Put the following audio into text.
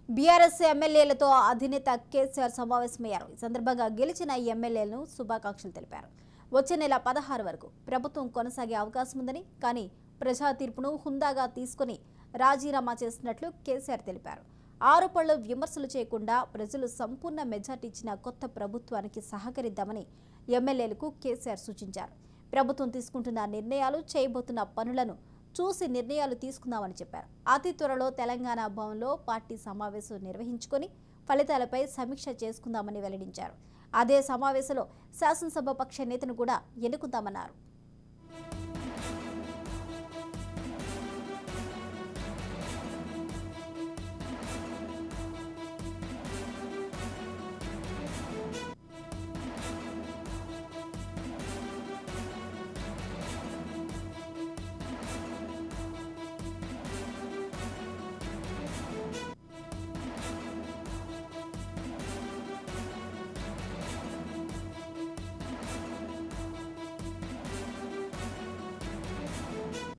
BRS ఎమ్మెల్యేలతో అధినేత కేసీఆర్ సమావేశమయ్యారు ఈ సందర్భంగా గెలిచిన ఎమ్మెల్యేలను శుభాకాంక్షలు తెలిపారు వచ్చే నెల పదహారు వరకు ప్రభుత్వం కొనసాగే అవకాశం ఉందని కానీ ప్రజా తీర్పును హుందాగా తీసుకుని రాజీనామా చేస్తున్నట్లు కేసీఆర్ తెలిపారు ఆరోపణలు విమర్శలు చేయకుండా ప్రజలు సంపూర్ణ మెజార్టీ ఇచ్చిన కొత్త ప్రభుత్వానికి సహకరిద్దామని ఎమ్మెల్యేలకు కేసీఆర్ సూచించారు ప్రభుత్వం తీసుకుంటున్న నిర్ణయాలు చేయబోతున్న పనులను చూసి నిర్ణయాలు తీసుకుందామని చెప్పారు అతి త్వరలో తెలంగాణ భవన్లో పార్టీ సమావేశం నిర్వహించుకొని ఫలితాలపై సమీక్ష చేసుకుందామని వెల్లడించారు అదే సమావేశంలో శాసనసభ పక్ష నేతను కూడా ఎన్నుకుందామన్నారు